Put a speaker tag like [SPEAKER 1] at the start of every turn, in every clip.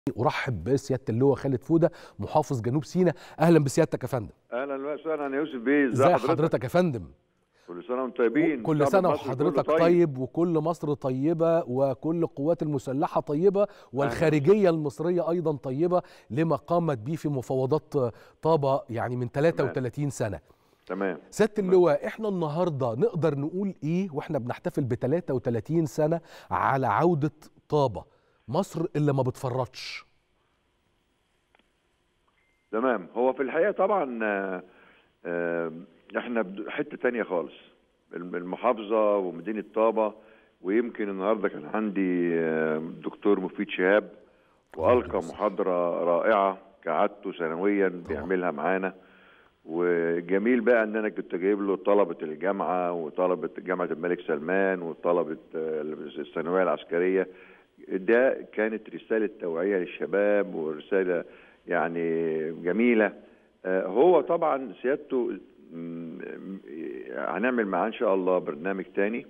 [SPEAKER 1] ارحب بسياده اللواء خالد فوده محافظ جنوب سيناء اهلا بسيادتك يا فندم
[SPEAKER 2] اهلا وسهلا يا يوسف بيه
[SPEAKER 1] ازي حضرتك يا فندم
[SPEAKER 2] كل سنه وانتم طيبين
[SPEAKER 1] كل
[SPEAKER 2] شعب
[SPEAKER 1] سنه
[SPEAKER 2] مصر كله
[SPEAKER 1] وحضرتك طيب. طيب وكل مصر طيبه وكل القوات المسلحه طيبه والخارجيه المصريه ايضا طيبه لما قامت به في مفاوضات طابه يعني من 33 سنه
[SPEAKER 2] تمام
[SPEAKER 1] سياده اللواء احنا النهارده نقدر نقول ايه واحنا بنحتفل ب 33 سنه على عوده طابه مصر اللي ما بتفرطش
[SPEAKER 2] تمام هو في الحقيقه طبعا آه، آه، احنا بد- حته تانية خالص الم- المحافظه ومدينه طابه ويمكن النهارده كان عندي آه، دكتور مفيد شهاب والقى محاضره رائعه كعادته سنويا بيعملها معانا وجميل بقى ان انا كنت جايب له طلبه الجامعه وطلبه جامعه الملك سلمان وطلبه آه، الثانويه العسكريه ده كانت رساله توعيه للشباب ورساله يعني جميله آه، هو طبعا سيادته م- هنعمل معاه ان شاء الله برنامج تاني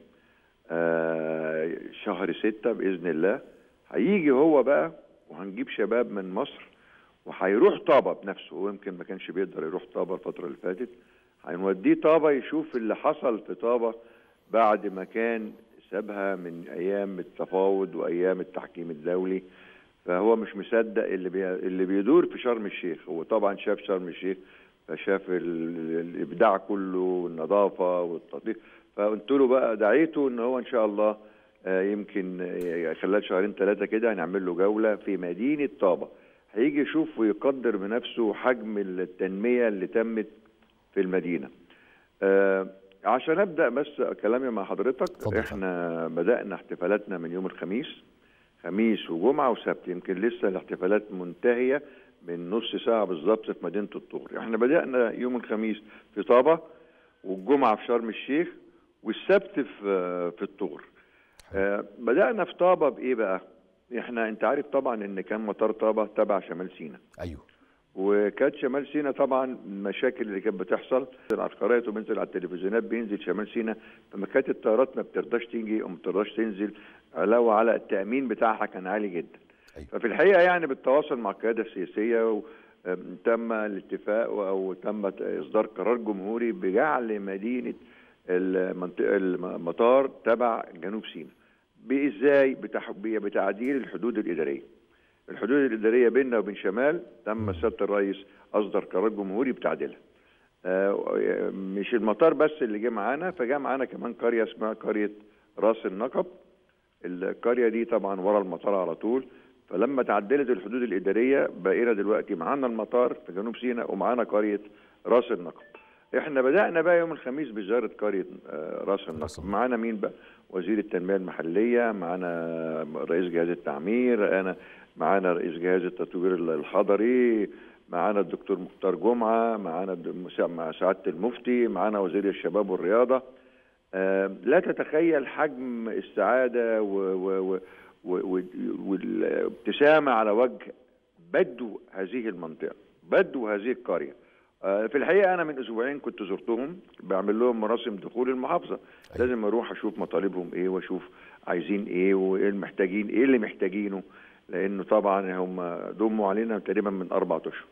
[SPEAKER 2] آه، شهر ستة بإذن الله هيجي هو بقى وهنجيب شباب من مصر وهيروح طابة بنفسه هو يمكن ما كانش بيقدر يروح طابة الفترة اللي فاتت هنوديه طابة يشوف اللي حصل في طابة بعد ما كان سابها من أيام التفاوض وأيام التحكيم الدولي فهو مش مصدق اللي بي... اللي بيدور في شرم الشيخ هو طبعا شاف شرم الشيخ فشاف ال... الابداع كله والنظافه والتطبيق فقلت له بقى دعيته ان هو ان شاء الله آه، يمكن آه، خلال شهرين ثلاثه كده هنعمل له جوله في مدينه طابه هيجي يشوف ويقدر بنفسه حجم التنميه اللي تمت في المدينه آه، عشان ابدا بس كلامي مع حضرتك
[SPEAKER 1] اتفضل.
[SPEAKER 2] احنا بدانا احتفالاتنا من يوم الخميس خميس وجمعه وسبت يمكن لسه الاحتفالات منتهيه من نص ساعه بالظبط في مدينه الطور احنا بدانا يوم الخميس في طابه والجمعه في شرم الشيخ والسبت في في الطور آه، بدانا في طابه بايه بقى احنا انت عارف طبعا ان كان مطار طابه تبع شمال سيناء
[SPEAKER 1] ايوه
[SPEAKER 2] وكانت شمال سيناء طبعا المشاكل اللي كانت بتحصل العسكريات وبينزل على التلفزيونات بينزل شمال سيناء فما كانت الطيارات ما بترضاش تيجي وما بترضاش تنزل علاوه على التامين بتاعها كان عالي جدا
[SPEAKER 1] أيوة.
[SPEAKER 2] ففي الحقيقه يعني بالتواصل مع القياده السياسيه و أم، تم الاتفاق و- او تم اصدار قرار جمهوري بجعل مدينه المنطقه المطار تبع جنوب سيناء بازاي بتح- بتعديل الحدود الاداريه الحدود الاداريه بيننا وبين شمال تم سياده الرئيس اصدر قرار جمهوري بتعديلها آه، مش المطار بس اللي جه معانا فجاء معانا كمان قريه اسمها قريه راس النقب القريه دي طبعا ورا المطار على طول فلما تعدلت الحدود الاداريه بقينا دلوقتي معانا المطار في جنوب سيناء ومعانا قريه راس النقب احنا بدانا بقى يوم الخميس بزياره قريه آه، راس
[SPEAKER 1] راس
[SPEAKER 2] النقب
[SPEAKER 1] النقب.
[SPEAKER 2] معانا مين بقى وزير التنميه المحليه معانا رئيس جهاز التعمير انا معانا رئيس جهاز التطوير الحضري معانا الدكتور مختار جمعه معانا الد- مسا- مع سعاده المفتي معانا وزير الشباب والرياضه آه، لا تتخيل حجم السعاده و- و- و- و- و- والابتسامه على وجه بدو هذه المنطقه بدو هذه القريه آه، في الحقيقه انا من اسبوعين كنت زرتهم بعمل لهم مراسم دخول المحافظه
[SPEAKER 1] أيوة.
[SPEAKER 2] لازم اروح اشوف مطالبهم ايه واشوف عايزين ايه وايه المحتاجين ايه اللي محتاجينه لانه طبعا هم ضموا علينا تقريبا من اربع اشهر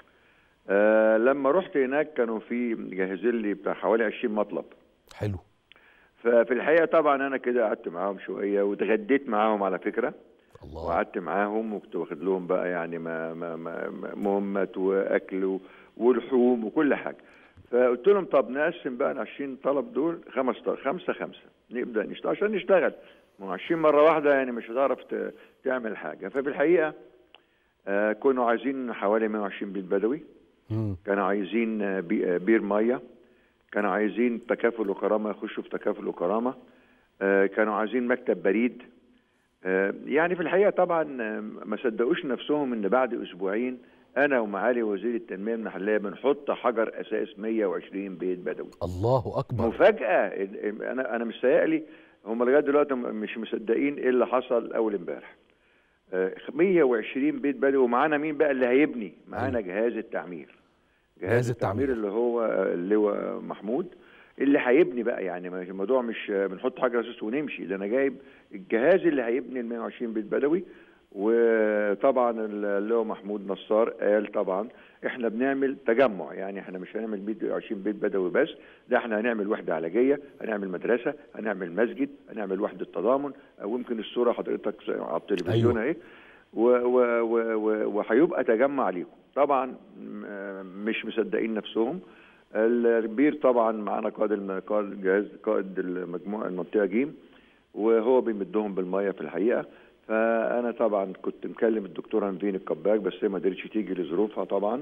[SPEAKER 2] آه لما رحت هناك كانوا في جاهزين لي بتاع حوالي 20 مطلب
[SPEAKER 1] حلو
[SPEAKER 2] ففي الحقيقه طبعا انا كده قعدت معاهم شويه واتغديت معاهم على فكره
[SPEAKER 1] الله
[SPEAKER 2] وقعدت معاهم وكنت واخد لهم بقى يعني ما ما ما ما- مهمات واكل و- ولحوم وكل حاجه فقلت لهم طب نقسم بقى ال 20 طلب دول خمس طلب خمسه خمسه نبدا نشتغل عشان نشتغل ما هو 20 مره واحده يعني مش هتعرف ت- تعمل حاجه ففي الحقيقه آه كانوا عايزين حوالي 120 بيت بدوي
[SPEAKER 1] مم.
[SPEAKER 2] كانوا عايزين آه، بي- آه، بير ميه كانوا عايزين تكافل وكرامه يخشوا في تكافل وكرامه آه، كانوا عايزين مكتب بريد آه، يعني في الحقيقه طبعا آه، ما صدقوش نفسهم ان بعد اسبوعين انا ومعالي وزير التنميه المحليه بنحط حجر اساس 120 بيت بدوي
[SPEAKER 1] الله اكبر
[SPEAKER 2] مفاجاه ال- ال- انا انا مستهيألي هم لغايه دلوقتي م- مش مصدقين ايه اللي حصل اول امبارح آه، 120 بيت بدوي ومعانا مين بقى اللي هيبني معانا جهاز التعمير
[SPEAKER 1] جهاز
[SPEAKER 2] جهاز
[SPEAKER 1] التعمير.
[SPEAKER 2] التعمير اللي هو آه، اللواء محمود اللي هيبني بقى يعني ما- الموضوع مش آه، بنحط حجر اساس ونمشي ده انا جايب الجهاز اللي هيبني ال 120 بيت بدوي وطبعا اللي هو محمود نصار قال طبعا احنا بنعمل تجمع يعني احنا مش هنعمل بيت 20 بيت بدوي بس ده احنا هنعمل وحده علاجيه هنعمل مدرسه هنعمل مسجد هنعمل وحده تضامن او يمكن الصوره حضرتك على التلفزيون
[SPEAKER 1] أيوة.
[SPEAKER 2] اهي و- و- و- و- وهيبقى تجمع ليهم طبعا م- مش مصدقين نفسهم البير طبعا معانا قائد الم- قائد الجهاز قائد المجموعه المنطقه جيم وهو بيمدهم بالميه في الحقيقه فانا طبعا كنت مكلم الدكتوره نفين الكباك بس هي ما قدرتش تيجي لظروفها طبعا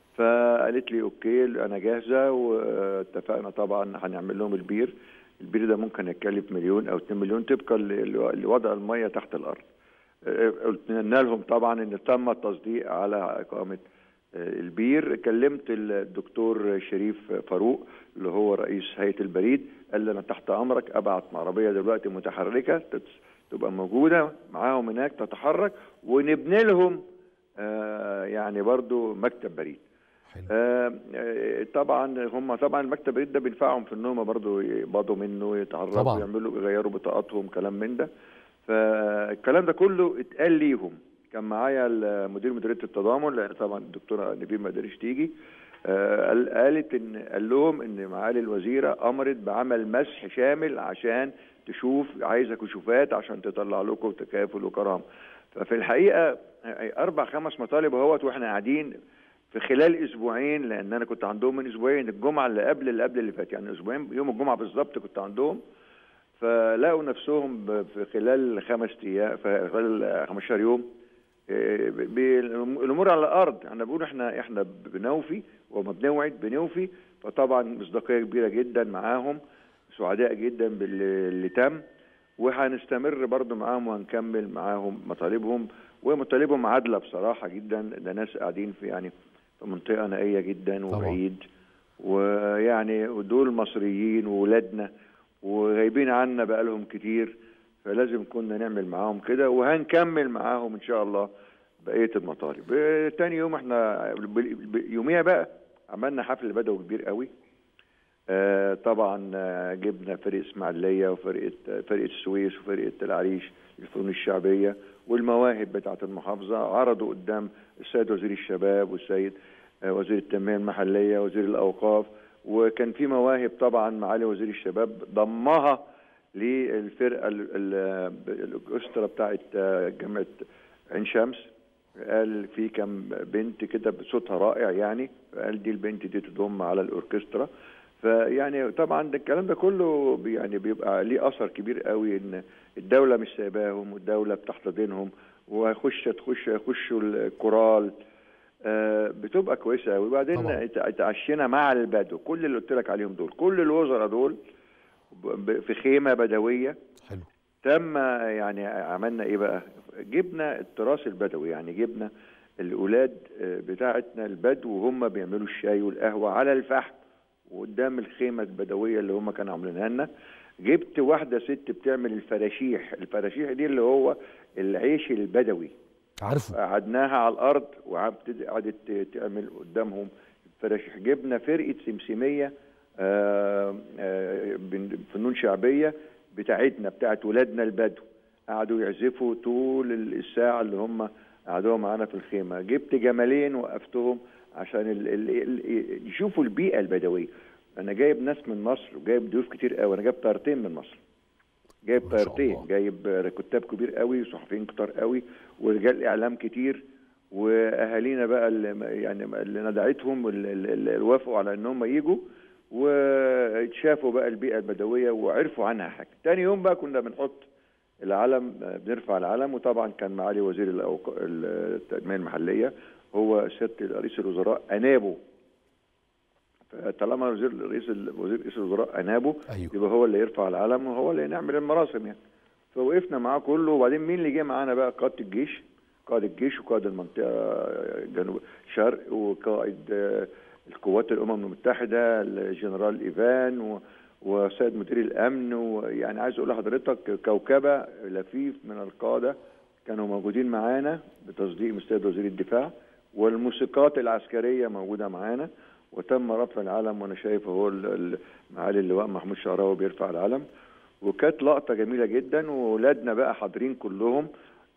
[SPEAKER 2] فقالت لي اوكي انا جاهزه واتفقنا طبعا هنعمل لهم البير البير ده ممكن يتكلف مليون او 2 مليون طبقا ل- لوضع الميه تحت الارض آه، قلنا لهم طبعا ان تم التصديق على اقامه آه، البير كلمت الدكتور شريف فاروق اللي هو رئيس هيئه البريد قال لي انا تحت امرك ابعت عربيه دلوقتي متحركه تت- تبقى موجوده معاهم هناك تتحرك ونبني لهم آه، يعني برضو مكتب بريد
[SPEAKER 1] حلو.
[SPEAKER 2] آه، آه، طبعا هم طبعا المكتب البريد ده بينفعهم في ان هم برضو يقبضوا منه يتعرفوا
[SPEAKER 1] طبعاً.
[SPEAKER 2] يعملوا يغيروا بطاقاتهم كلام من ده فالكلام ده كله اتقال ليهم كان معايا مدير مديريه التضامن لان طبعا الدكتوره نبيل ما قدرتش تيجي آه، قال- قالت ان قال لهم ان معالي الوزيره امرت بعمل مسح شامل عشان تشوف عايزه كشوفات عشان تطلع لكم تكافل وكرامه ففي الحقيقه آه، اربع خمس مطالب اهوت واحنا قاعدين في خلال اسبوعين لان انا كنت عندهم من اسبوعين الجمعه اللي قبل اللي قبل اللي فات يعني اسبوعين يوم الجمعه بالظبط كنت عندهم فلقوا نفسهم ب- في خلال خمس ايام في خلال 15 يوم إيه، ب- ب- الامور على الارض احنا بنقول احنا احنا بنوفي وما بنوعد بنوفي فطبعا مصداقيه كبيره جدا معاهم سعداء جدا باللي اللي تم وهنستمر برضو معاهم وهنكمل معاهم مطالبهم ومطالبهم عادله بصراحه جدا ده ناس قاعدين في يعني في منطقه نائيه جدا
[SPEAKER 1] طبعاً.
[SPEAKER 2] وبعيد ويعني دول مصريين وولادنا وغايبين عنا بقالهم كتير فلازم كنا نعمل معاهم كده وهنكمل معاهم ان شاء الله بقيه المطالب آه، تاني يوم احنا بال- ب- يوميها بقى عملنا حفل بدوي كبير قوي آه، طبعا آه، جبنا فرقه اسماعيليه وفرقه آه، فرقه السويس وفرقه العريش الفنون الشعبيه والمواهب بتاعه المحافظه عرضوا قدام السيد وزير الشباب والسيد آه، وزير التنميه المحليه وزير الاوقاف وكان في مواهب طبعا معالي وزير الشباب ضمها للفرقه ال- ال- الاوركسترا بتاعه آه، جامعه عين شمس قال في كم بنت كده بصوتها رائع يعني قال دي البنت دي تضم على الاوركسترا فيعني طبعا ده الكلام ده كله بي- يعني بيبقى ليه اثر كبير قوي ان الدوله مش سايباهم والدوله بتحتضنهم وهيخش تخش هيخشوا الكورال آه، بتبقى كويسه قوي وبعدين
[SPEAKER 1] طبعاً.
[SPEAKER 2] ات- اتعشينا مع البدو كل اللي قلت لك عليهم دول كل الوزراء دول ب- ب- في خيمه بدويه
[SPEAKER 1] حلو
[SPEAKER 2] تم يعني عملنا ايه بقى جبنا التراث البدوي يعني جبنا الاولاد آه، بتاعتنا البدو وهم بيعملوا الشاي والقهوه على الفحم وقدام الخيمه البدويه اللي هم كانوا عاملينها لنا جبت واحده ست بتعمل الفراشيح الفراشيح دي اللي هو العيش البدوي
[SPEAKER 1] عارفه
[SPEAKER 2] قعدناها على الارض وقعدت قعدت تعمل قدامهم فراشيح جبنا فرقه سمسميه آه، آه، بن- فنون شعبيه بتاعتنا بتاعت ولادنا البدو قعدوا يعزفوا طول الساعه اللي هم قعدوها معانا في الخيمه جبت جمالين وقفتهم عشان ال ال ال يشوفوا البيئه البدويه انا جايب ناس من مصر وجايب ضيوف كتير قوي انا جايب طيارتين من مصر جايب
[SPEAKER 1] ما شاء
[SPEAKER 2] طيارتين
[SPEAKER 1] الله.
[SPEAKER 2] جايب كتاب كبير قوي وصحفيين كتار قوي ورجال اعلام كتير واهالينا بقى اللي يعني اللي ندعتهم اللي اللي وافقوا على ان هم يجوا وشافوا بقى البيئه البدويه وعرفوا عنها حاجه تاني يوم بقى كنا بنحط العلم آه، بنرفع العلم وطبعا كان معالي وزير الأوق- التنميه المحليه هو سياده رئيس الوزراء انابه فطالما وزير رئيس ال- وزير رئيس الوزراء انابه
[SPEAKER 1] ايوه
[SPEAKER 2] يبقى هو اللي يرفع العلم وهو اللي نعمل المراسم يعني فوقفنا معاه كله وبعدين مين اللي جه معانا بقى قاده الجيش قائد الجيش وقائد المنطقه جنوب شرق وقائد آه، القوات الامم المتحده الجنرال ايفان و وسيد مدير الامن ويعني عايز اقول لحضرتك كوكبه لفيف من القاده كانوا موجودين معانا بتصديق من السيد وزير الدفاع والموسيقات العسكريه موجوده معانا وتم رفع العلم وانا شايف اهو ال- ال- معالي اللواء محمود شعراوي بيرفع العلم وكانت لقطه جميله جدا واولادنا بقى حاضرين كلهم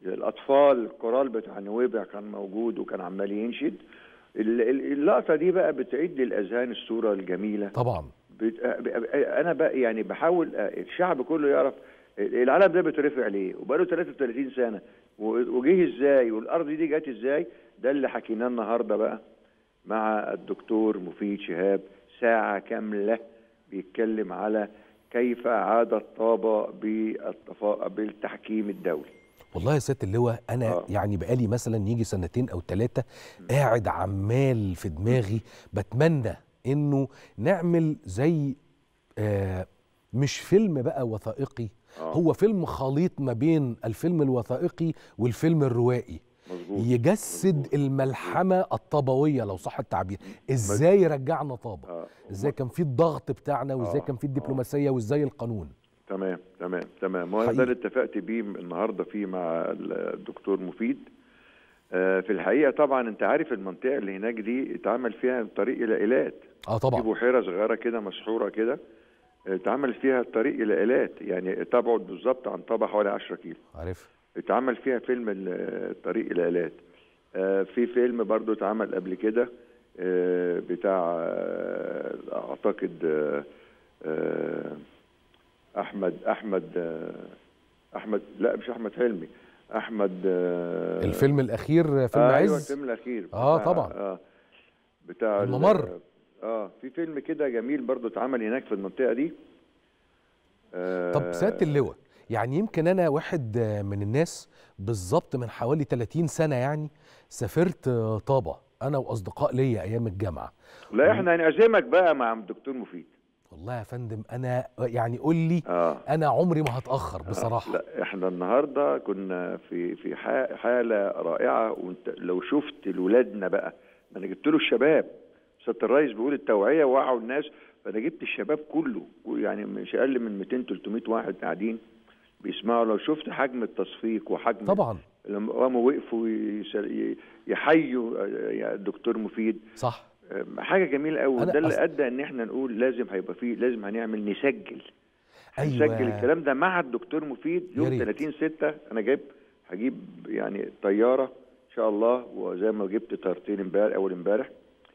[SPEAKER 2] الاطفال الكورال بتاع نويبع كان موجود وكان عمال ينشد ال- ال- اللقطه دي بقى بتعيد للاذهان الصوره الجميله
[SPEAKER 1] طبعا
[SPEAKER 2] بت... انا بقى يعني بحاول الشعب كله يعرف العلم ده بيترفع ليه وبقاله 33 سنه و- وجه ازاي والارض دي جت ازاي ده اللي حكيناه النهارده بقى مع الدكتور مفيد شهاب ساعه كامله بيتكلم على كيف عادت طابه بالتفا... بالتحكيم الدولي
[SPEAKER 1] والله يا سياده اللواء انا
[SPEAKER 2] آه.
[SPEAKER 1] يعني بقالي مثلا يجي سنتين او ثلاثه قاعد عمال في دماغي بتمنى انه نعمل زي آه مش فيلم بقى وثائقي
[SPEAKER 2] آه.
[SPEAKER 1] هو فيلم خليط ما بين الفيلم الوثائقي والفيلم الروائي
[SPEAKER 2] مظبوط
[SPEAKER 1] يجسد
[SPEAKER 2] مظبوط.
[SPEAKER 1] الملحمه الطبويه لو صح التعبير ازاي رجعنا طابه
[SPEAKER 2] آه.
[SPEAKER 1] ازاي كان في الضغط بتاعنا وازاي
[SPEAKER 2] آه.
[SPEAKER 1] كان في الدبلوماسيه وازاي القانون
[SPEAKER 2] تمام تمام تمام وانا ده
[SPEAKER 1] حقيقي.
[SPEAKER 2] اللي اتفقت بيه النهارده فيه مع الدكتور مفيد آه، في الحقيقه طبعا انت عارف المنطقه اللي هناك دي اتعمل فيها طريق الى ايلات
[SPEAKER 1] اه
[SPEAKER 2] في
[SPEAKER 1] طبعا
[SPEAKER 2] بحيره صغيره كده مسحوره كده آه، اتعمل فيها الطريق الى ايلات يعني تبعد بالظبط عن طابا حوالي 10 كيلو
[SPEAKER 1] عارف
[SPEAKER 2] اتعمل فيها فيلم ال- الطريق الى ايلات آه، في فيلم برضو اتعمل قبل كده آه، بتاع آه، اعتقد آه، آه، احمد احمد آه، احمد لا مش احمد حلمي احمد آه،
[SPEAKER 1] الفيلم الاخير فيلم
[SPEAKER 2] آه
[SPEAKER 1] عز
[SPEAKER 2] ايوه الفيلم الاخير
[SPEAKER 1] آه،
[SPEAKER 2] بتاع-
[SPEAKER 1] طبعا.
[SPEAKER 2] اه بتاع ال-
[SPEAKER 1] الممر.
[SPEAKER 2] اه في فيلم كده جميل برضو اتعمل هناك في المنطقه دي آه
[SPEAKER 1] طب سياده اللواء يعني يمكن انا واحد آه، من الناس بالظبط من حوالي 30 سنه يعني سافرت آه، طابه انا واصدقاء ليا ايام الجامعه
[SPEAKER 2] لا احنا هنعزمك بقى مع الدكتور مفيد
[SPEAKER 1] والله يا فندم انا يعني قول لي
[SPEAKER 2] اه
[SPEAKER 1] انا عمري ما هتاخر بصراحه
[SPEAKER 2] لا احنا النهارده كنا في في ح- حاله رائعه وانت لو شفت ولادنا بقى ما انا جبت له الشباب سياده الرئيس بيقول التوعيه وعوا الناس فانا جبت الشباب كله يعني مش اقل من 200 300 واحد قاعدين بيسمعوا لو شفت حجم التصفيق وحجم
[SPEAKER 1] طبعا
[SPEAKER 2] لما قاموا وقفوا يسل- ي- يحيوا آه، يا الدكتور مفيد
[SPEAKER 1] صح
[SPEAKER 2] آه، حاجه جميله قوي
[SPEAKER 1] أنا
[SPEAKER 2] ده اللي
[SPEAKER 1] أص-
[SPEAKER 2] يعني ان احنا نقول لازم هيبقى فيه لازم هنعمل نسجل
[SPEAKER 1] أيوة.
[SPEAKER 2] هنسجل الكلام ده مع الدكتور مفيد
[SPEAKER 1] يا
[SPEAKER 2] يوم
[SPEAKER 1] ريت.
[SPEAKER 2] 30 6 انا جايب هجيب يعني طياره ان شاء الله وزي ما جبت طيارتين امبارح اول امبارح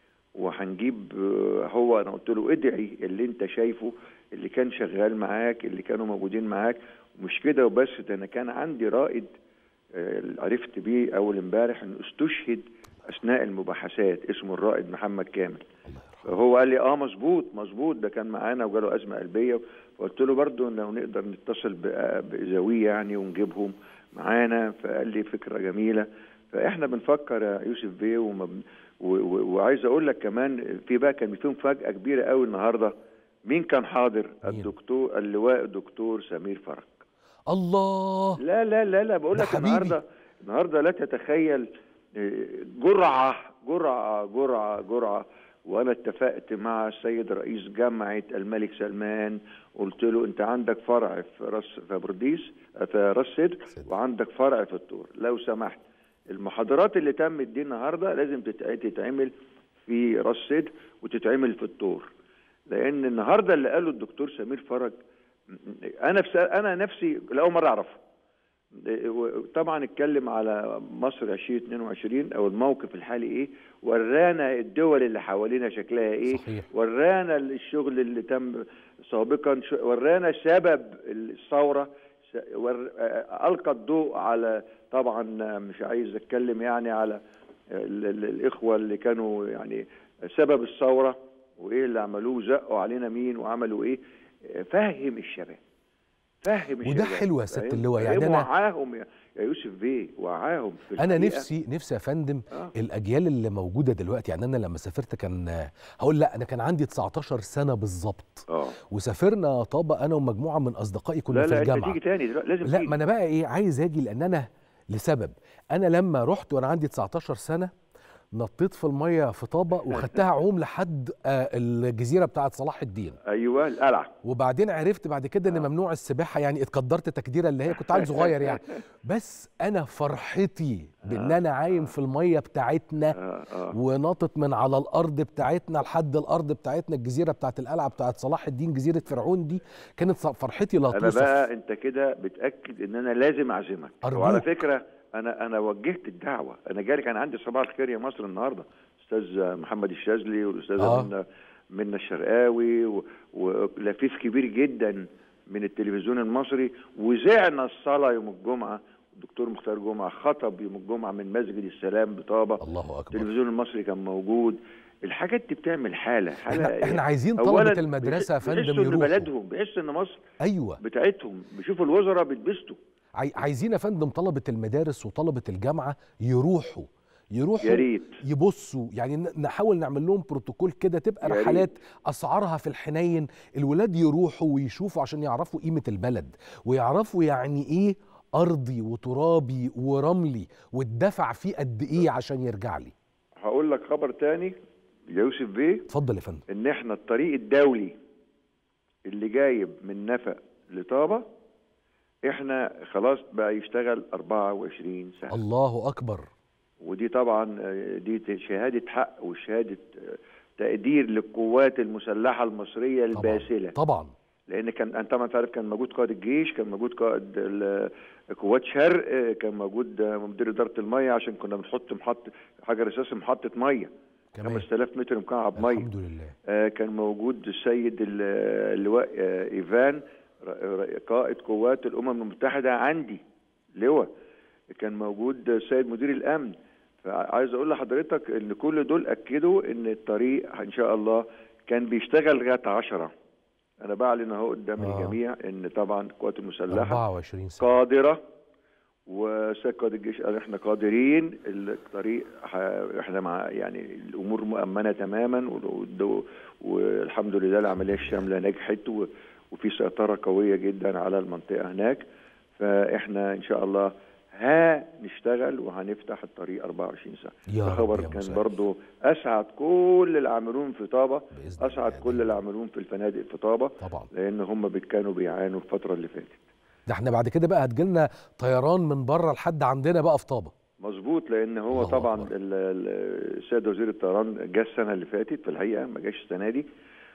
[SPEAKER 2] وهنجيب آه، هو انا قلت له ادعي اللي انت شايفه اللي كان شغال معاك اللي كانوا موجودين معاك ومش كده وبس ده انا كان عندي رائد آه، عرفت بيه اول امبارح انه استشهد اثناء المباحثات اسمه الرائد محمد كامل
[SPEAKER 1] الله يرحمه
[SPEAKER 2] هو قال لي اه مظبوط مظبوط ده كان معانا وجاله ازمه قلبيه فقلت له برضه لو نقدر نتصل ب- بزاويه يعني ونجيبهم معانا فقال لي فكره جميله فاحنا بنفكر يا يوسف بيه وما بن- و- و- وعايز اقول لك كمان في بقى كان في مفاجاه كبيره قوي النهارده مين كان حاضر
[SPEAKER 1] مين؟
[SPEAKER 2] الدكتور اللواء الدكتور سمير فرج
[SPEAKER 1] الله
[SPEAKER 2] لا لا لا لا بقول
[SPEAKER 1] ده
[SPEAKER 2] لك
[SPEAKER 1] حبيبي.
[SPEAKER 2] النهارده النهارده لا تتخيل آه، جرعه جرعه جرعه جرعه وانا اتفقت مع السيد رئيس جامعه الملك سلمان قلت له انت عندك فرع في راس في برديس في راس سدر
[SPEAKER 1] سدر.
[SPEAKER 2] وعندك فرع في الطور لو سمحت المحاضرات اللي تمت دي النهارده لازم تتع- تتعمل في راس سدر وتتعمل في الطور لان النهارده اللي قاله الدكتور سمير فرج انا في انا نفسي لاول مره اعرفه طبعا اتكلم على مصر 2022 او الموقف الحالي ايه ورانا الدول اللي حوالينا شكلها ايه
[SPEAKER 1] صحيح.
[SPEAKER 2] ورانا الشغل اللي تم سابقا ش- ورانا سبب الثوره س- ور- آه، القى الضوء على طبعا مش عايز اتكلم يعني على ال- ال- الاخوه اللي كانوا يعني سبب الثوره وايه اللي عملوه زقوا علينا مين وعملوا ايه فهم الشباب فهم
[SPEAKER 1] وده
[SPEAKER 2] الشباب
[SPEAKER 1] حلو يا سيادة
[SPEAKER 2] فاهم؟
[SPEAKER 1] اللواء، يعني
[SPEAKER 2] فاهم
[SPEAKER 1] أنا-
[SPEAKER 2] وعاهم يا يا يوسف بيه وعاهم في
[SPEAKER 1] انا
[SPEAKER 2] الحقيقة.
[SPEAKER 1] نفسي نفسي يا فندم
[SPEAKER 2] آه.
[SPEAKER 1] الاجيال اللي موجوده دلوقتي يعني انا لما سافرت كان هقول لا انا كان عندي 19 سنه بالظبط
[SPEAKER 2] اه
[SPEAKER 1] وسافرنا طابا انا ومجموعه من اصدقائي كنا
[SPEAKER 2] لا
[SPEAKER 1] في
[SPEAKER 2] لا انت
[SPEAKER 1] الجامعه
[SPEAKER 2] تيجي تاني دلوقتي لازم
[SPEAKER 1] لا
[SPEAKER 2] تيجي.
[SPEAKER 1] ما انا بقى ايه عايز اجي لان انا لسبب انا لما رحت وانا عندي 19 سنه نطيت في الميه في طابا وخدتها عوم لحد آه، الجزيره بتاعه صلاح الدين
[SPEAKER 2] ايوه القلعه
[SPEAKER 1] وبعدين عرفت بعد كده ان ممنوع السباحه يعني اتقدرت تقديره اللي هي كنت عيل صغير يعني بس انا فرحتي بان انا عايم في الميه بتاعتنا
[SPEAKER 2] اه اه
[SPEAKER 1] وناطط من على الارض بتاعتنا لحد الارض بتاعتنا الجزيره بتاعت القلعه بتاعت صلاح الدين جزيره فرعون دي كانت ص- فرحتي لا
[SPEAKER 2] انا
[SPEAKER 1] توصف
[SPEAKER 2] بقى انت كده بتاكد ان انا لازم اعزمك
[SPEAKER 1] أرجوك.
[SPEAKER 2] وعلى فكره انا انا وجهت الدعوه انا جالي كان عندي صباح الخير يا مصر النهارده استاذ محمد الشاذلي والاستاذه
[SPEAKER 1] آه.
[SPEAKER 2] آه. منى منى الشرقاوي و- ولفيف كبير جدا من التلفزيون المصري وزعنا الصلاه يوم الجمعه الدكتور مختار جمعه خطب يوم الجمعه من مسجد السلام بطابه
[SPEAKER 1] الله اكبر
[SPEAKER 2] التلفزيون المصري كان موجود الحاجات دي بتعمل حاله حاله
[SPEAKER 1] احنا احنا عايزين
[SPEAKER 2] أولاً
[SPEAKER 1] طلبه المدرسه يا
[SPEAKER 2] بيحس-
[SPEAKER 1] فندم
[SPEAKER 2] بيحسوا ان
[SPEAKER 1] يروحوا
[SPEAKER 2] بلدهم بيحس ان مصر
[SPEAKER 1] ايوه
[SPEAKER 2] بتاعتهم بيشوفوا الوزراء بيتبسطوا
[SPEAKER 1] عاي- عايزين يا فندم طلبه المدارس وطلبه الجامعه يروحوا يروحوا
[SPEAKER 2] يا ريت
[SPEAKER 1] يبصوا يعني ن- نحاول نعمل لهم بروتوكول كده تبقى
[SPEAKER 2] يا ريت.
[SPEAKER 1] رحلات اسعارها في الحنين الولاد يروحوا ويشوفوا عشان يعرفوا قيمه البلد ويعرفوا يعني ايه ارضي وترابي ورملي والدفع فيه قد ايه عشان يرجع لي
[SPEAKER 2] هقول لك خبر تاني يا يوسف بيه
[SPEAKER 1] اتفضل يا فندم
[SPEAKER 2] ان احنا الطريق الدولي اللي جايب من نفق لطابة احنا خلاص بقى يشتغل 24 ساعة
[SPEAKER 1] الله اكبر
[SPEAKER 2] ودي طبعا آه، دي شهادة حق وشهادة آه، تقدير للقوات المسلحة المصرية الباسلة
[SPEAKER 1] طبعا
[SPEAKER 2] لان كان انت طبعا تعرف كان موجود قائد الجيش كان موجود قائد ال- قوات شرق آه، كان موجود آه، مدير اداره الميه عشان كنا بنحط محط حجر اساسي محطه ميه
[SPEAKER 1] كمان
[SPEAKER 2] 5000 متر مكعب ميه
[SPEAKER 1] الحمد لله
[SPEAKER 2] آه، كان موجود السيد ال- اللواء آه، ايفان ر- ر- قائد قوات الامم المتحده عندي لواء كان موجود السيد مدير الامن فعايز اقول لحضرتك ان كل دول اكدوا ان الطريق ان شاء الله كان بيشتغل لغايه 10 انا بعلن اهو قدام
[SPEAKER 1] آه.
[SPEAKER 2] الجميع ان طبعا القوات المسلحه
[SPEAKER 1] 24 ساعه
[SPEAKER 2] قادره وسيد قائد الجيش قال احنا قادرين الطريق ح- احنا مع يعني الامور مؤمنه تماما وال- والحمد لله العمليه الشامله نجحت و- وفي سيطره قويه جدا على المنطقه هناك فاحنا ان شاء الله هنشتغل وهنفتح الطريق 24 ساعه
[SPEAKER 1] يا
[SPEAKER 2] ده
[SPEAKER 1] رب
[SPEAKER 2] خبر
[SPEAKER 1] يا
[SPEAKER 2] كان
[SPEAKER 1] مسهل.
[SPEAKER 2] برضو اسعد كل العاملون في طابه
[SPEAKER 1] بإذن
[SPEAKER 2] اسعد
[SPEAKER 1] الله.
[SPEAKER 2] كل العاملون في الفنادق في طابه
[SPEAKER 1] طبعا
[SPEAKER 2] لان هم بي- كانوا بيعانوا الفتره اللي فاتت
[SPEAKER 1] ده احنا بعد كده بقى هتجيلنا طيران من بره لحد عندنا بقى في طابه
[SPEAKER 2] مظبوط لان هو
[SPEAKER 1] الله
[SPEAKER 2] طبعا
[SPEAKER 1] أكبر.
[SPEAKER 2] ال- ال- السيد وزير الطيران جه السنه اللي فاتت في الحقيقه ما جاش السنه دي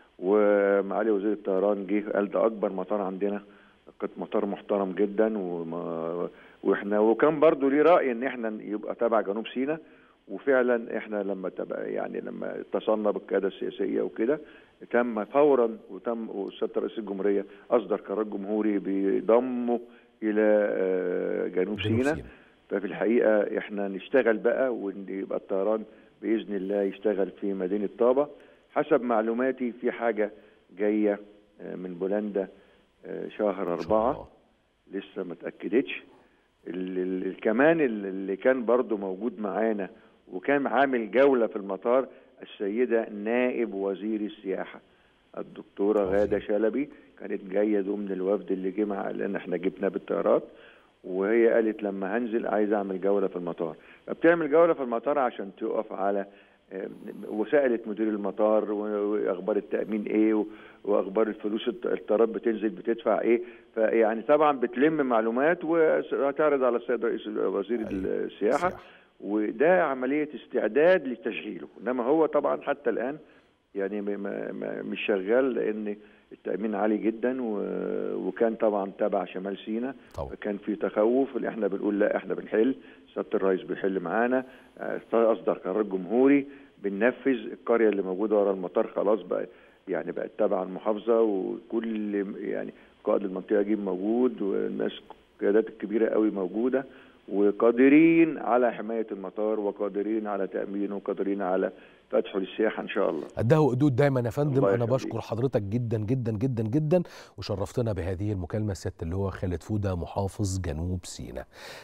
[SPEAKER 2] ومعالي وزير الطيران جه قال ده اكبر مطار عندنا كان مطار محترم جدا وما واحنا وكان برضو ليه راي ان احنا يبقى تبع جنوب سيناء وفعلا احنا لما تبقى يعني لما اتصلنا بالقياده السياسيه وكده تم فورا وتم وسياده رئيس الجمهوريه اصدر قرار جمهوري بضمه الى آه، جنوب سيناء ففي الحقيقه احنا نشتغل بقى وان يبقى الطيران باذن الله يشتغل في مدينه طابه حسب معلوماتي في حاجه جايه آه، من بولندا آه، شهر
[SPEAKER 1] إن شاء
[SPEAKER 2] أربعة
[SPEAKER 1] الله.
[SPEAKER 2] لسه ما اتاكدتش ال- ال- ال- كمان ال- اللي كان برضو موجود معانا وكان عامل جوله في المطار السيده نائب وزير السياحه الدكتوره
[SPEAKER 1] عظيم.
[SPEAKER 2] غاده شلبي كانت جايه ضمن الوفد اللي جه مع لان احنا جبنا بالطيارات وهي قالت لما هنزل عايز اعمل جوله في المطار فبتعمل جوله في المطار عشان تقف على آه، وسالت مدير المطار و- واخبار التامين ايه و- واخبار الفلوس الط- الطيارات بتنزل بتدفع ايه فيعني طبعا بتلم معلومات وهتعرض على السيد رئيس وزير
[SPEAKER 1] أيوة.
[SPEAKER 2] السياحه وده عمليه استعداد لتشغيله انما هو طبعا حتى الان يعني م- م- م- مش شغال لان التامين عالي جدا و- وكان طبعا تبع شمال سيناء
[SPEAKER 1] طبعا
[SPEAKER 2] فكان في تخوف اللي احنا بنقول لا احنا بنحل سياده الرئيس بيحل معانا آه، اصدر قرار جمهوري بننفذ القريه اللي موجوده ورا المطار خلاص بقى يعني بقت تبع المحافظه وكل يعني قائد المنطقه جيب موجود والناس القيادات الكبيره قوي موجوده وقادرين على حمايه المطار وقادرين على تامينه وقادرين على فتحه للسياحه ان شاء الله
[SPEAKER 1] قده وقدود دايما يا فندم
[SPEAKER 2] الله
[SPEAKER 1] انا
[SPEAKER 2] يخليك.
[SPEAKER 1] بشكر حضرتك جدا جدا جدا جدا وشرفتنا بهذه المكالمه سياده اللواء خالد فوده محافظ جنوب سيناء